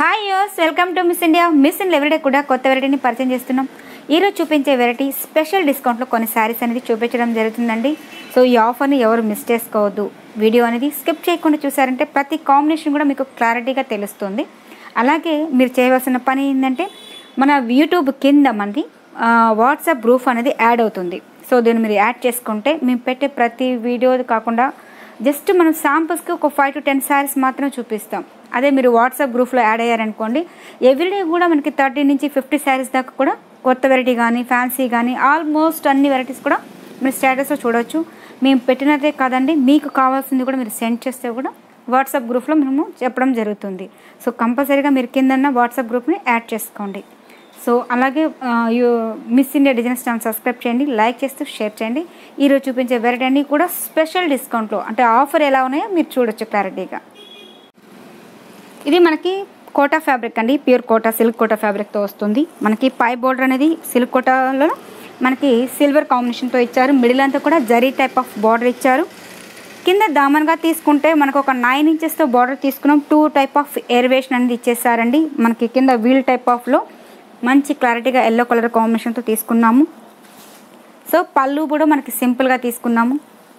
hi యోస్ welcome to Miss India Miss India everyday కూడా కొత్త వెరైటీని పరిచయం చేస్తున్నాం ఈరోజు చూపించే వెరైటీ స్పెషల్ డిస్కౌంట్లో కొన్ని శారీస్ అనేది చూపించడం జరుగుతుందండి సో ఈ ఆఫర్ని ఎవరు మిస్ చేసుకోవద్దు వీడియో అనేది స్కిప్ చేయకుండా చూసారంటే ప్రతి కాంబినేషన్ కూడా మీకు క్లారిటీగా తెలుస్తుంది అలాగే మీరు చేయవలసిన పని ఏంటంటే మన యూట్యూబ్ కింద మనది ఆ, వాట్సాప్ గ్రూప్ అనేది యాడ్ అవుతుంది సో దీన్ని మీరు యాడ్ చేసుకుంటే మేము పెట్టే ప్రతి వీడియో కాకుండా జస్ట్ మనం శాంపుల్స్కి ఒక ఫైవ్ టు టెన్ శారీస్ మాత్రమే చూపిస్తాం అదే మీరు వాట్సాప్ గ్రూప్లో యాడ్ అయ్యారనుకోండి ఎవ్రీడే కూడా మనకి థర్టీ నుంచి ఫిఫ్టీ శారీస్ దాకా కూడా కొత్త వెరైటీ కానీ ఫ్యాన్సీ కానీ ఆల్మోస్ట్ అన్ని వెరైటీస్ కూడా మీరు స్టేటస్లో చూడొచ్చు మేము పెట్టినదే కాదండి మీకు కావాల్సింది కూడా మీరు సెండ్ చేస్తే కూడా వాట్సాప్ గ్రూప్లో మేము చెప్పడం జరుగుతుంది సో కంపల్సరీగా మీరు కిందన్న వాట్సాప్ గ్రూప్ని యాడ్ చేసుకోండి సో అలాగే ఆ, యు- Miss India designs channel subscribe చేయండి లైక్ చేస్తూ షేర్ చేయండి ఈరోజు చూపించే వెరైటీ అన్ని కూడా స్పెషల్ డిస్కౌంట్లో అంటే ఆఫర్ ఎలా ఉన్నాయో మీరు చూడొచ్చు క్లారిటీగా ఇది మనకి కోటా ఫ్యాబ్రిక్ అండి ప్యూర్ కోటా సిల్క్ కోటా ఫ్యాబ్రిక్తో వస్తుంది మనకి పై బోర్డర్ అనేది సిల్క్ కోటాలో మనకి సిల్వర్ కాంబినేషన్తో ఇచ్చారు మిడిల్ అంతా కూడా జరీ టైప్ ఆఫ్ బార్డర్ ఇచ్చారు కింద దామన్గా తీసుకుంటే మనకు ఒక నైన్ ఇంచెస్తో బార్డర్ తీసుకున్నాం టూ టైప్ ఆఫ్ ఎయిర్వేషన్ అనేది ఇచ్చేసారండి మనకి కింద వీల్ టైప్ ఆఫ్లో మంచి క్లారిటీగా ఎల్లో కలర్ కాంబినేషన్తో తీసుకున్నాము సో పళ్ళు కూడా మనకి సింపుల్గా తీసుకున్నాము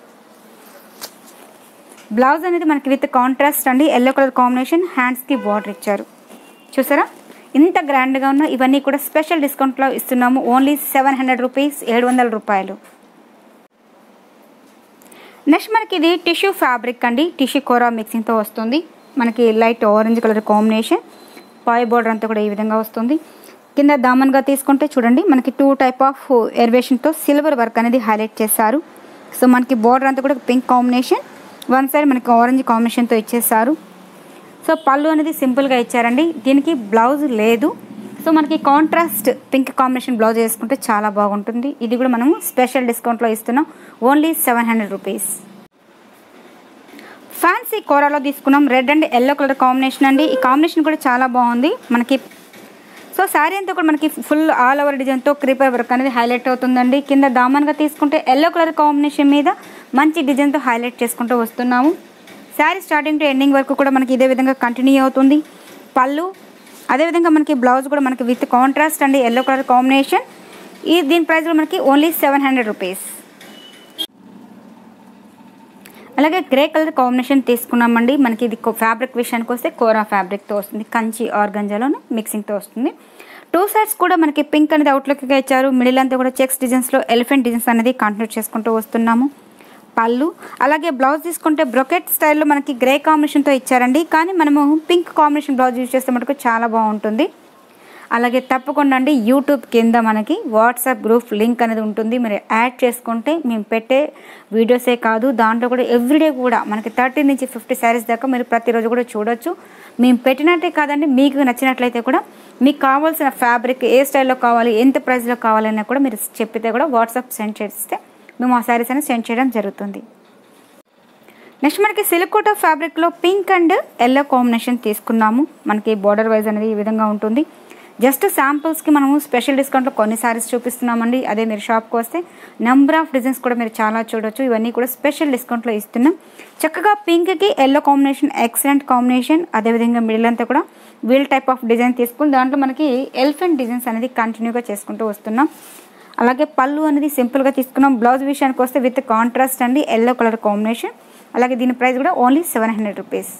బ్లౌజ్ అనేది మనకి విత్ కాంట్రాస్ట్ అండి ఎల్లో కలర్ కాంబినేషన్ హ్యాండ్స్కి బార్డర్ ఇచ్చారు చూసారా ఇంత గ్రాండ్గా ఉన్న ఇవన్నీ కూడా స్పెషల్ డిస్కౌంట్లో ఇస్తున్నాము ఓన్లీ సెవెన్ హండ్రెడ్ రూపీస్ ఏడు వందల రూపాయలు నెక్స్ట్ మనకి ఇది టిష్యూ ఫ్యాబ్రిక్ అండి టిష్యూ కోరా మిక్సింగ్తో వస్తుంది మనకి లైట్ ఆరెంజ్ కలర్ కాంబినేషన్ పై బోర్డర్ అంతా కూడా ఈ విధంగా వస్తుంది కింద దామన్గా తీసుకుంటే చూడండి మనకి టూ టైప్ ఆఫ్ ఎర్వేషన్తో సిల్వర్ వర్క్ అనేది హైలైట్ చేశారు సో మనకి బోర్డర్ అంతా కూడా పింక్ కాంబినేషన్ వన్ సైడ్ మనకి ఆరెంజ్ కాంబినేషన్తో ఇచ్చేసారు సో పళ్ళు అనేది సింపుల్గా ఇచ్చారండి దీనికి బ్లౌజ్ లేదు సో మనకి కాంట్రాస్ట్ పింక్ కాంబినేషన్ బ్లౌజ్ వేసుకుంటే చాలా బాగుంటుంది ఇది కూడా మనము స్పెషల్ డిస్కౌంట్లో ఇస్తున్నాం only seven hundred rupees fancy కూరలో తీసుకున్నాం red and yellow colour combination అండి ఈ కాంబినేషన్ కూడా చాలా బాగుంది మనకి సో శారీ అంతా కూడా మనకి ఫుల్ ఆల్ ఓవర్ డిజైన్తో క్రీపర్ వర్క్ అనేది హైలైట్ అవుతుందండి కింద దామన్గా తీసుకుంటే ఎల్లో కలర్ కాంబినేషన్ మీద మంచి డిజైన్తో హైలైట్ చేసుకుంటూ వస్తున్నాము శారీ స్టార్టింగ్ టు ఎండింగ్ వరకు కూడా మనకి ఇదే విధంగా కంటిన్యూ అవుతుంది పళ్ళు అదేవిధంగా మనకి బ్లౌజ్ కూడా మనకి విత్ కాంట్రాస్ట్ అండి ఎల్లో కలర్ కాంబినేషన్ ఈ దీని ప్రైస్ కూడా మనకి ఓన్లీ సెవెన్ హండ్రెడ్ రూపీస్ అలాగే గ్రే కలర్ కాంబినేషన్ తీసుకున్నామండి మనకి ఇది ఫ్యాబ్రిక్ విషయానికి వస్తే కోరా ఫ్యాబ్రిక్తో వస్తుంది కంచి ఆర్గంజాలోను మిక్సింగ్తో వస్తుంది టూ సైడ్స్ కూడా మనకి పింక్ అనేది అవుట్లుక్గా ఇచ్చారు మిడిల్ అంతా కూడా చెక్స్ డిజైన్స్లో ఎలిఫెంట్ డిజైన్స్ అనేది కంటిన్యూ చేసుకుంటూ వస్తున్నాము పళ్ళు అలాగే బ్లౌజ్ తీసుకుంటే బ్రొకెట్ స్టైల్లో మనకి గ్రే కాంబినేషన్తో ఇచ్చారండి కానీ మనము పింక్ కాంబినేషన్ బ్లౌజ్ యూజ్ చేస్తే మటుకు చాలా బాగుంటుంది అలాగే తప్పకుండా అండి యూట్యూబ్ కింద మనకి వాట్సాప్ గ్రూప్ లింక్ అనేది ఉంటుంది మీరు యాడ్ చేసుకుంటే మేము పెట్టే వీడియోసే కాదు దాంట్లో కూడా ఎవ్రీడే కూడా మనకి థర్టీ నుంచి ఫిఫ్టీ శారీస్ దాకా మీరు ప్రతిరోజు కూడా చూడొచ్చు మేము పెట్టినట్టే కాదండి మీకు నచ్చినట్లయితే కూడా మీకు కావాల్సిన ఫ్యాబ్రిక్ ఏ స్టైల్లో కావాలి ఎంత ప్రైస్లో కావాలన్నా కూడా మీరు చెప్పితే కూడా వాట్సాప్ సెండ్ చేస్తే మేము ఆ శారీస్ అనేది సెండ్ చేయడం జరుగుతుంది నెక్స్ట్ మనకి సిల్క్ కోటా ఫ్యాబ్రిక్లో పింక్ అండ్ ఎల్లో కాంబినేషన్ తీసుకున్నాము మనకి బార్డర్ వైజ్ అనేది ఈ విధంగా ఉంటుంది జస్ట్ శాంపుల్స్కి మనము స్పెషల్ డిస్కౌంట్లో కొన్ని సారీస్ చూపిస్తున్నామండి అదే మీరు షాప్కి వస్తే నెంబర్ ఆఫ్ డిజైన్స్ కూడా మీరు చాలా చూడొచ్చు ఇవన్నీ కూడా స్పెషల్ డిస్కౌంట్లో ఇస్తున్నాం చక్కగా పింక్కి ఎల్లో కాంబినేషన్ ఎక్సలెంట్ కాంబినేషన్ అదేవిధంగా మిడిల్ అంతా కూడా వీల్ టైప్ ఆఫ్ డిజైన్ తీసుకుని దాంట్లో మనకి ఎలిఫెంట్ డిజైన్స్ అనేది కంటిన్యూగా చేసుకుంటూ వస్తున్నాం అలాగే పళ్ళు అనేది సింపుల్గా తీసుకున్నాం బ్లౌజ్ విషయానికి వస్తే విత్ కాంట్రాస్ట్ అండి ఎల్లో కలర్ కాంబినేషన్ అలాగే దీని ప్రైస్ కూడా ఓన్లీ సెవెన్ హండ్రెడ్ రూపీస్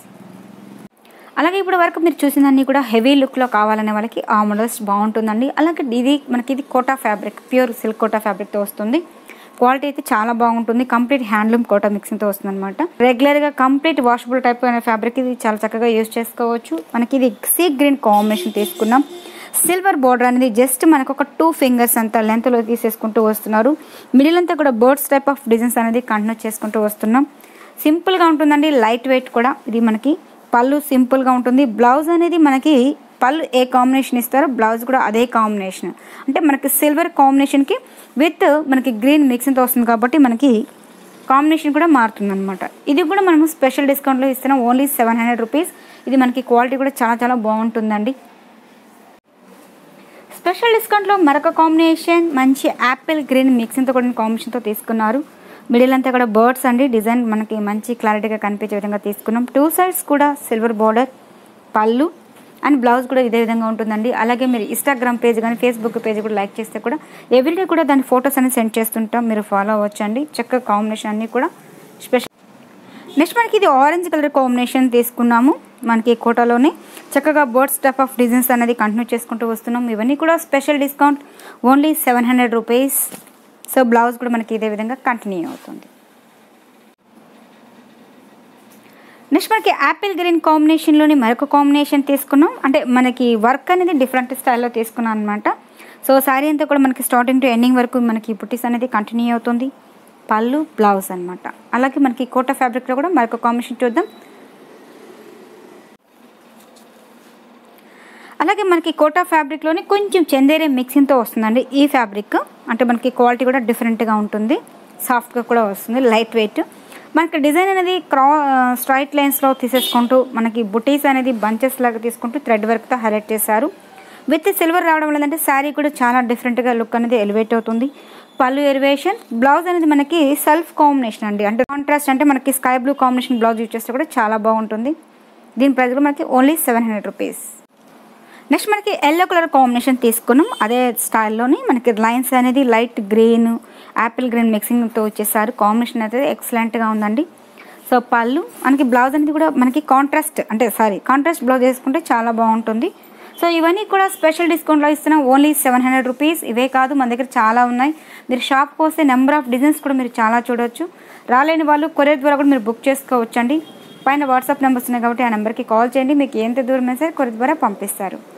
అలాగే ఇప్పుడు వరకు మీరు చూసిందన్నీ కూడా హెవీ లుక్లో కావాలనే వాళ్ళకి ఆ మోడల్స్ బాగుంటుందండి అలాగే ఇది మనకి ఇది Kota fabric pure silk Kota ఫ్యాబ్రిక్తో వస్తుంది క్వాలిటీ అయితే చాలా బాగుంటుంది కంప్లీట్ హ్యాండ్లూమ్ కోటా మిక్సింగ్తో వస్తుంది అనమాట రెగ్యులర్గా కంప్లీట్ వాషబుల్ టైప్ అయిన ఫ్యాబ్రిక్ ఇది చాలా చక్కగా యూజ్ చేసుకోవచ్చు మనకి ఇది సీ గ్రీన్ కాంబినేషన్ తీసుకున్నాం సిల్వర్ బోర్డర్ అనేది జస్ట్ మనకు ఒక టూ ఫింగర్స్ అంత లెంత్లో తీసేసుకుంటూ వస్తున్నారు మిడిల్ అంతా కూడా బర్డ్స్ టైప్ ఆఫ్ డిజైన్స్ అనేది కంటిన్యూ చేసుకుంటూ వస్తున్నాం సింపుల్గా ఉంటుందండి లైట్ వెయిట్ కూడా ఇది మనకి పళ్ళు సింపుల్గా ఉంటుంది బ్లౌజ్ అనేది మనకి పళ్ళు ఏ కాంబినేషన్ ఇస్తారో బ్లౌజ్ కూడా అదే కాంబినేషన్ అంటే మనకి సిల్వర్ కాంబినేషన్కి విత్ మనకి గ్రీన్ మిక్సింగ్తో వస్తుంది కాబట్టి మనకి కాంబినేషన్ కూడా మారుతుంది అనమాట ఇది కూడా మనము స్పెషల్ డిస్కౌంట్లో ఇస్తున్నాం ఓన్లీ సెవెన్ హండ్రెడ్ రూపీస్ ఇది మనకి క్వాలిటీ కూడా చాలా చాలా బాగుంటుందండి స్పెషల్ డిస్కౌంట్లో మరొక కాంబినేషన్ మంచి యాపిల్ గ్రీన్ మిక్సింగ్తో కూడిన కాంబినేషన్తో తీసుకున్నారు మిడిల్ అంతా కూడా బర్డ్స్ అండి డిజైన్ మనకి మంచి క్లారిటీగా కనిపించే విధంగా తీసుకున్నాం టూ సైడ్స్ కూడా సిల్వర్ బార్డర్ పళ్ళు అండ్ బ్లౌజ్ కూడా ఇదే విధంగా ఉంటుందండి అలాగే మీరు ఇన్స్టాగ్రామ్ పేజ్ కానీ ఫేస్బుక్ పేజ్ కూడా లైక్ చేస్తే కూడా ఎవ్రీడే కూడా దాని ఫొటోస్ అనేది సెండ్ చేస్తుంటాం మీరు ఫాలో అవ్వచ్చండి చక్కగా కాంబినేషన్ అన్నీ కూడా స్పెషల్ నెక్స్ట్ మనకి ఇది ఆరెంజ్ కలర్ కాంబినేషన్ తీసుకున్నాము మనకి కోటాలోనే చక్కగా బోర్డ్ స్టఫ్ ఆఫ్ డిజైన్స్ అనేది కంటిన్యూ చేసుకుంటూ వస్తున్నాం ఇవన్నీ కూడా special discount only seven hundred rupees so blouse కూడా మనకి ఇదే విధంగా కంటిన్యూ అవుతుంది నెక్స్ట్ మనకి యాపిల్ గ్రీన్ కాంబినేషన్లోని మరొక కాంబినేషన్ తీసుకున్నాం అంటే మనకి వర్క్ అనేది డిఫరెంట్ స్టైల్లో తీసుకున్నాం అనమాట సో శారీ అంతా కూడా మనకి స్టార్టింగ్ టు ఎండింగ్ వరకు మనకి బుట్టీస్ అనేది కంటిన్యూ అవుతుంది పళ్ళు బ్లౌజ్ అనమాట అలాగే మనకి కోటా ఫ్యాబ్రిక్లో కూడా మరొక కాంబినేషన్ చూద్దాం అలాగే మనకి కోటా ఫ్యాబ్రిక్లోని కొంచెం చందేరే మిక్సింగ్తో వస్తుందండి ఈ ఫ్యాబ్రిక్ అంటే మనకి క్వాలిటీ కూడా డిఫరెంట్గా ఉంటుంది సాఫ్ట్గా కూడా వస్తుంది లైట్ వెయిట్ మనకి డిజైన్ అనేది క్రా స్ట్రైట్ లైన్స్లో తీసేసుకుంటూ మనకి బుటీస్ అనేది బంచెస్ లాగా తీసుకుంటూ థ్రెడ్ వర్క్తో హైలైట్ చేశారు విత్ సిల్వర్ రావడం వల్ల అంటే శారీ కూడా చాలా డిఫరెంట్గా లుక్ అనేది ఎలివేట్ అవుతుంది పళ్ళు ఎలివేషన్ బ్లౌజ్ అనేది మనకి సెల్ఫ్ కాంబినేషన్ అండి అంటే కాంట్రాస్ట్ అంటే మనకి sky blue combination blouse use చేస్తే కూడా చాలా బాగుంటుంది దీని ప్రైస్ కూడా మనకి only seven hundred rupees next మనకి ఎల్లో కలర్ కాంబినేషన్ తీసుకున్నాం అదే స్టైల్లోని మనకి లైన్స్ అనేది లైట్ గ్రీన్ యాపిల్ గ్రీన్ మిక్సింగ్తో వచ్చేసారు కాంబినేషన్ అయితే ఎక్సలెంట్గా ఉందండి సో పళ్ళు మనకి బ్లౌజ్ అనేది కూడా మనకి కాంట్రాస్ట్ అంటే సారీ కాంట్రాస్ట్ బ్లౌజ్ వేసుకుంటే చాలా బాగుంటుంది సో ఇవన్నీ కూడా స్పెషల్ డిస్కౌంట్లో ఇస్తున్నాం ఓన్లీ సెవెన్ హండ్రెడ్ రూపీస్ ఇవే కాదు మన దగ్గర చాలా ఉన్నాయి మీరు షాప్కి వస్తే నెంబర్ ఆఫ్ డిజైన్స్ కూడా మీరు చాలా చూడొచ్చు రాలేని వాళ్ళు కొరియర్ ద్వారా కూడా మీరు బుక్ చేసుకోవచ్చండి పైన వాట్సాప్ నెంబర్స్ ఉన్నాయి కాబట్టి ఆ నెంబర్కి కాల్ చేయండి మీకు ఎంత దూరం సరే కొరియర్ ద్వారా పంపిస్తారు